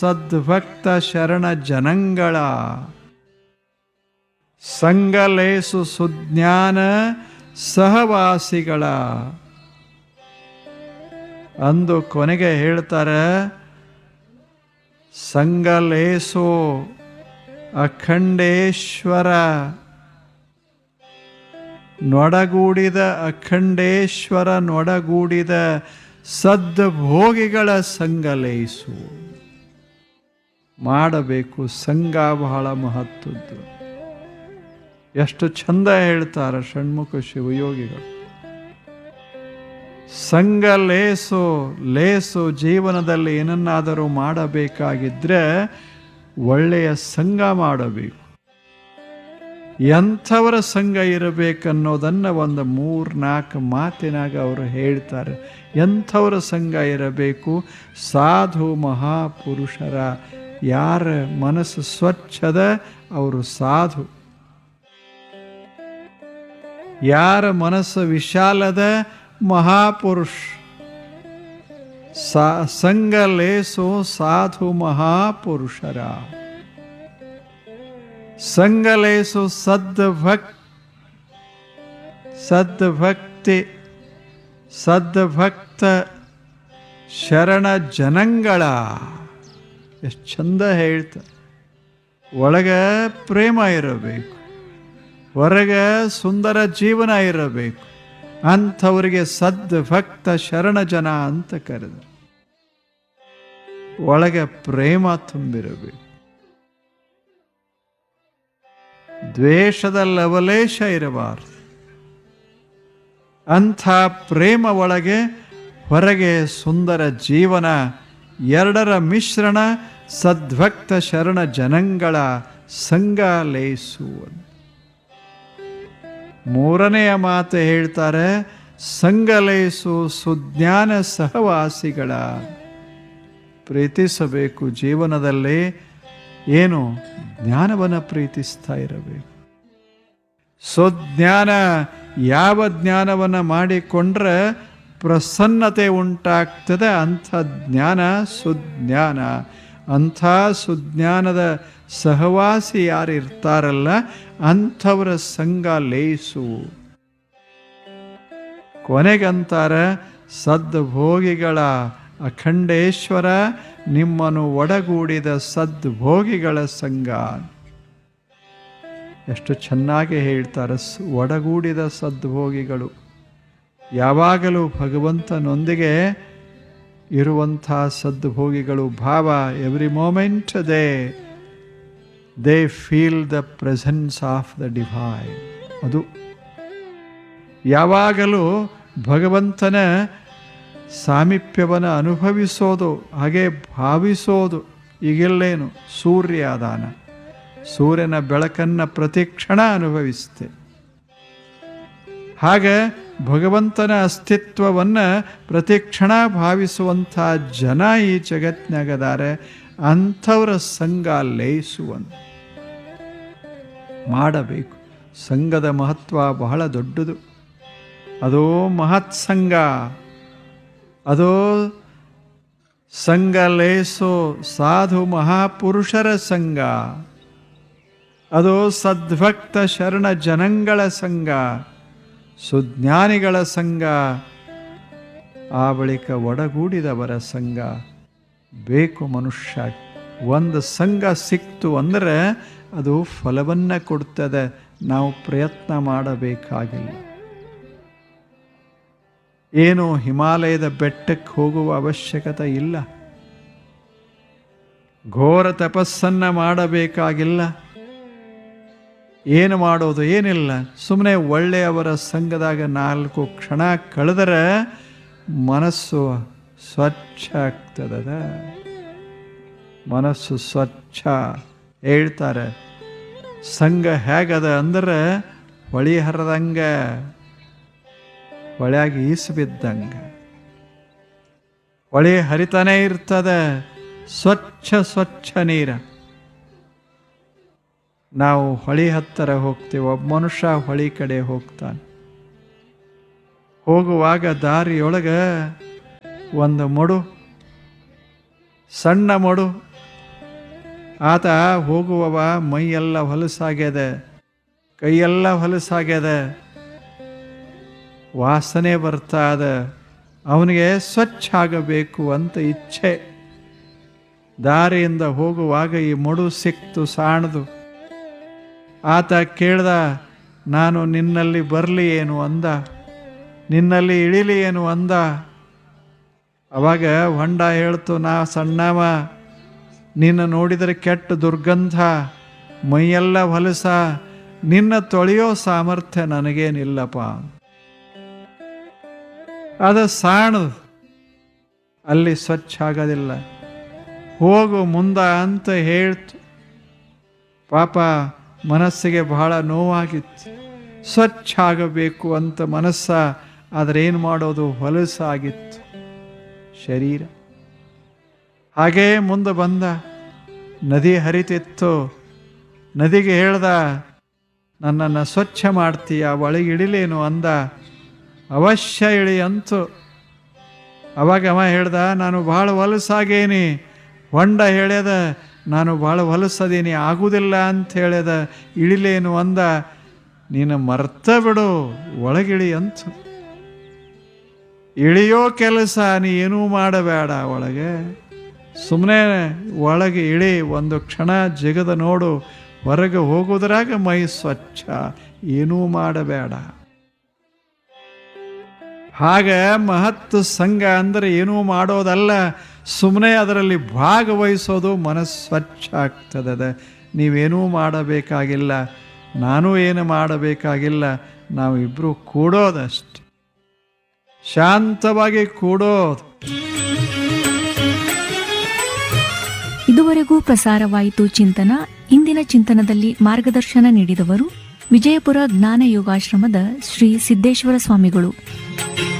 ಸದ್ಭಕ್ತ ಶರಣ ಜನಂಗಳ ಸಂಗಲೇಸು ಸುಜ್ಞಾನ ಸಹವಾಸಿಗಳ ಅಂದು ಕೊನೆಗೆ ಹೇಳ್ತಾರೆ ಸಂಗಲೇಸು ಅಖಂಡೇಶ್ವರ ನೊಡಗೂಡಿದ ಅಖಂಡೇಶ್ವರ ನೊಡಗೂಡಿದ ಸದ್ಭೋಗಿಗಳ ಸಂಗಲೇಸು ಮಾಡಬೇಕು ಸಂಘ ಬಹಳ ಮಹತ್ವದ್ದು ಎಷ್ಟು ಚಂದ ಹೇಳ್ತಾರೆ ಷಣ್ಮುಖ ಶಿವಯೋಗಿಗಳು ಸಂಘ ಲೇಸು ಲೇಸು ಜೀವನದಲ್ಲಿ ಏನನ್ನಾದರೂ ಮಾಡಬೇಕಾಗಿದ್ರೆ ಒಳ್ಳೆಯ ಸಂಘ ಮಾಡಬೇಕು ಎಂಥವರ ಸಂಘ ಇರಬೇಕನ್ನೋದನ್ನು ಒಂದು ಮೂರು ನಾಲ್ಕು ಮಾತಿನಾಗ ಅವರು ಹೇಳ್ತಾರೆ ಎಂಥವರ ಸಂಘ ಇರಬೇಕು ಸಾಧು ಮಹಾಪುರುಷರ ಯಾರ ಮನಸ್ಸು ಸ್ವಚ್ಛದ ಅವರು ಸಾಧು ಯಾರ ಮನಸ್ಸು ವಿಶಾಲದ ಮಹಾಪುರುಷ ಸಾ ಸಂಘ ಲೇಸು ಸಾಧು ಮಹಾಪುರುಷರ ಸಂಗಲೇಸು ಸದ್ಭಕ್ ಸದ್ಭಕ್ತಿ ಸದ್ಭಕ್ತ ಶರಣ ಜನಂಗಳ ಎಷ್ಟು ಚಂದ ಹೇಳ್ತ ಒಳಗ ಪ್ರೇಮ ಇರಬೇಕು ಹೊರಗ ಸುಂದರ ಜೀವನ ಇರಬೇಕು ಅಂಥವರಿಗೆ ಸದ್ಭಕ್ತ ಶರಣ ಜನ ಅಂತ ಕರೆದರು ಒಳಗೆ ಪ್ರೇಮ ತುಂಬಿರಬೇಕು ದ್ವೇಷದ ಲವಲೇಶ ಇರಬಾರದು ಅಂಥ ಪ್ರೇಮ ಒಳಗೆ ಹೊರಗೆ ಸುಂದರ ಜೀವನ ಎರಡರ ಮಿಶ್ರಣ ಸದ್ಭಕ್ತ ಶರಣ ಜನಂಗಳ ಸಂಗಾಲೇಸು ಮೂರನೆಯ ಮಾತು ಹೇಳ್ತಾರೆ ಸಂಗಲೇಸು ಸುಜ್ಞಾನ ಸಹವಾಸಿಗಳ ಪ್ರೀತಿಸಬೇಕು ಜೀವನದಲ್ಲಿ ಏನು ಜ್ಞಾನವನ್ನು ಪ್ರೀತಿಸ್ತಾ ಇರಬೇಕು ಸುಜ್ಞಾನ ಯಾವ ಜ್ಞಾನವನ್ನು ಮಾಡಿಕೊಂಡ್ರೆ ಪ್ರಸನ್ನತೆ ಉಂಟಾಗ್ತದೆ ಅಂಥ ಜ್ಞಾನ ಸುಜ್ಞಾನ ಅಂಥ ಸುಜ್ಞಾನದ ಸಹವಾಸಿ ಯಾರು ಇರ್ತಾರಲ್ಲ ಅಂಥವರ ಸಂಘ ಲೇಸು ಕೊನೆಗಂತಾರ ಸದ್ಭೋಗಿಗಳ ಅಖಂಡೇಶ್ವರ ನಿಮ್ಮನ್ನು ಒಡಗೂಡಿದ ಸದ್ಭೋಗಿಗಳ ಸಂಘ ಎಷ್ಟು ಚೆನ್ನಾಗಿ ಹೇಳ್ತಾರೆ ಸ್- ಒಡಗೂಡಿದ ಸದ್ಭೋಗಿಗಳು ಯಾವಾಗಲೂ ಭಗವಂತನೊಂದಿಗೆ ಇರುವಂಥ ಸದ್ಭೋಗಿಗಳು ಭಾವ every moment they they feel the presence of the divine ಅದು ಯಾವಾಗಲೂ ಭಗವಂತನ ಸಾಮೀಪ್ಯವನ್ನು ಅನುಭವಿಸೋದು ಹಾಗೆ ಭಾವಿಸೋದು ಈಗೆಲ್ಲೇನು ಸೂರ್ಯಾದಾನ ಸೂರ್ಯನ ಬೆಳಕನ್ನು ಪ್ರತಿಕ್ಷಣ ಅನುಭವಿಸುತ್ತೆ ಹಾಗೆ ಭಗವಂತನ ಅಸ್ತಿತ್ವವನ್ನು ಪ್ರತಿಕ್ಷಣ ಭಾವಿಸುವಂಥ ಜನ ಈ ಜಗತ್ನಾಗದಾರೆ ಅಂಥವರ ಸಂಘ ಲಯಿಸುವಂತ ಮಾಡಬೇಕು ಸಂಘದ ಮಹತ್ವ ಬಹಳ ದೊಡ್ಡದು ಅದೋ ಮಹತ್ ಸಂಘ ಅದೋ ಸಂಘ ಲೇಸೋ ಸಾಧು ಮಹಾಪುರುಷರ ಸಂಘ ಅದು ಸದ್ಭಕ್ತ ಶರಣ ಜನಂಗಳ ಸಂಘ ಸುಜ್ಞಾನಿಗಳ ಸಂಘ ಆ ಬಳಿಕ ಒಡಗೂಡಿದವರ ಸಂಘ ಬೇಕು ಮನುಷ್ಯ ಒಂದು ಸಂಘ ಸಿಕ್ತು ಅಂದರೆ ಅದು ಫಲವನ್ನು ಕೊಡ್ತದೆ ನಾವು ಪ್ರಯತ್ನ ಮಾಡಬೇಕಾಗಿಲ್ಲ ಏನು ಹಿಮಾಲಯದ ಬೆಟ್ಟಕ್ಕೆ ಹೋಗುವ ಅವಶ್ಯಕತೆ ಇಲ್ಲ ಘೋರ ತಪಸ್ಸನ್ನು ಮಾಡಬೇಕಾಗಿಲ್ಲ ಏನು ಮಾಡೋದು ಏನಿಲ್ಲ ಸುಮ್ಮನೆ ಒಳ್ಳೆಯವರ ಸಂಘದಾಗ ನಾಲ್ಕು ಕ್ಷಣ ಕಳೆದರೆ ಮನಸ್ಸು ಸ್ವಚ್ಛ ಆಗ್ತದದ ಮನಸ್ಸು ಸ್ವಚ್ಛ ಹೇಳ್ತಾರೆ ಸಂಘ ಹೇಗದ ಅಂದ್ರೆ ಹೊಳಿ ಹರಿದಂಗ ಹೊಳ್ಯಾಗ ಈಸು ಬಿದ್ದಂಗ ಹೊಳಿ ಹರಿತಾನೆ ಇರ್ತದೆ ಸ್ವಚ್ಛ ಸ್ವಚ್ಛ ನೀರ ನಾವು ಹೊಳಿ ಹತ್ತರ ಹೋಗ್ತೀವಿ ಒಬ್ಬ ಮನುಷ್ಯ ಹೊಳಿ ಕಡೆ ಹೋಗ್ತಾನೆ ಹೋಗುವಾಗ ದಾರಿಯೊಳಗೆ ಒಂದು ಮಡು ಸಣ್ಣ ಮಡು ಆತ ಹೋಗುವವ ಮೈಯೆಲ್ಲ ಹೊಲಸಾಗ್ಯದ ಕೈಯೆಲ್ಲ ಹೊಲಸಾಗ್ಯದ ವಾಸನೆ ಬರ್ತಾ ಅದ ಅವನಿಗೆ ಸ್ವಚ್ಛ ಆಗಬೇಕು ಅಂತ ಇಚ್ಛೆ ದಾರಿಯಿಂದ ಹೋಗುವಾಗ ಈ ಮಡು ಸಿಕ್ತು ಸಾಣದು ಆತ ಕೇಳ್ದ ನಾನು ನಿನ್ನಲ್ಲಿ ಬರಲಿ ಏನು ಅಂದ ನಿನ್ನಲ್ಲಿ ಇಳಿಲಿ ಏನು ಅಂದ ಅವಾಗ ಹೊಂಡ ಹೇಳ್ತು ನಾ ಸಣ್ಣವ ನಿನ್ನ ನೋಡಿದರೆ ಕೆಟ್ಟ ದುರ್ಗಂಧ ಮೈಯೆಲ್ಲ ಹೊಲಸ ನಿನ್ನ ತೊಳೆಯೋ ಸಾಮರ್ಥ್ಯ ನನಗೇನಿಲ್ಲಪ್ಪ ಅದು ಸಾಣದು ಅಲ್ಲಿ ಸ್ವಚ್ಛ ಆಗೋದಿಲ್ಲ ಹೋಗು ಮುಂದ ಅಂತ ಹೇಳ್ತು ಪಾಪ ಮನಸ್ಸಿಗೆ ಬಹಳ ನೋವಾಗಿತ್ತು ಸ್ವಚ್ಛ ಆಗಬೇಕು ಅಂತ ಮನಸ್ಸ ಆದರೆ ಏನು ಮಾಡೋದು ಹೊಲಸಾಗಿತ್ತು ಶರೀರ ಹಾಗೇ ಮುಂದೆ ಬಂದ ನದಿ ಹರಿತಿತ್ತು ನದಿಗೆ ಹೇಳ್ದ ನನ್ನನ್ನು ಸ್ವಚ್ಛ ಮಾಡ್ತೀಯ ಒಳಗಿಳಿಲೇನು ಅಂದ ಅವಶ್ಯ ಇಳಿ ಅಂತು ಅವಾಗ ಅವ ಹೇಳ್ದ ನಾನು ಭಾಳ ಹೊಲಸಾಗೇನಿ ಹೊಂಡ ಹೇಳ್ಯದ ನಾನು ಭಾಳ ಹೊಲಸದೀನಿ ಆಗುವುದಿಲ್ಲ ಅಂತ ಹೇಳ್ಯದ ಇಳಿಲೇನು ಅಂದ ನೀನು ಮರ್ತ ಬಿಡು ಒಳಗಿಳಿ ಅಂತು ಇಳಿಯೋ ಕೆಲಸ ನೀ ಏನೂ ಮಾಡಬೇಡ ಒಳಗೆ ಸುಮ್ಮನೆ ಒಳಗೆ ಇಳಿ ಒಂದು ಕ್ಷಣ ಜಗದ ನೋಡು ಹೊರಗೆ ಹೋಗೋದ್ರಾಗ ಮೈ ಸ್ವಚ್ಛ ಏನೂ ಮಾಡಬೇಡ ಹಾಗೆ ಮಹತ್ತು ಸಂಘ ಅಂದರೆ ಏನೂ ಮಾಡೋದಲ್ಲ ಸುಮ್ಮನೆ ಅದರಲ್ಲಿ ಭಾಗವಹಿಸೋದು ಮನಸ್ಸು ಸ್ವಚ್ಛ ಆಗ್ತದೆ ನೀವೇನೂ ಮಾಡಬೇಕಾಗಿಲ್ಲ ನಾನು ಏನು ಮಾಡಬೇಕಾಗಿಲ್ಲ ನಾವಿಬ್ಬರು ಕೂಡೋದಷ್ಟೆ ಶಾಂತವಾಗಿ ಕೂಡೋದು ಇದುವರೆಗೂ ಪ್ರಸಾರವಾಯಿತು ಚಿಂತನ ಇಂದಿನ ಚಿಂತನದಲ್ಲಿ ಮಾರ್ಗದರ್ಶನ ನೀಡಿದವರು ವಿಜಯಪುರ ಜ್ಞಾನ ಯೋಗಾಶ್ರಮದ ಶ್ರೀ ಸಿದ್ದೇಶ್ವರ ಸ್ವಾಮಿಗಳು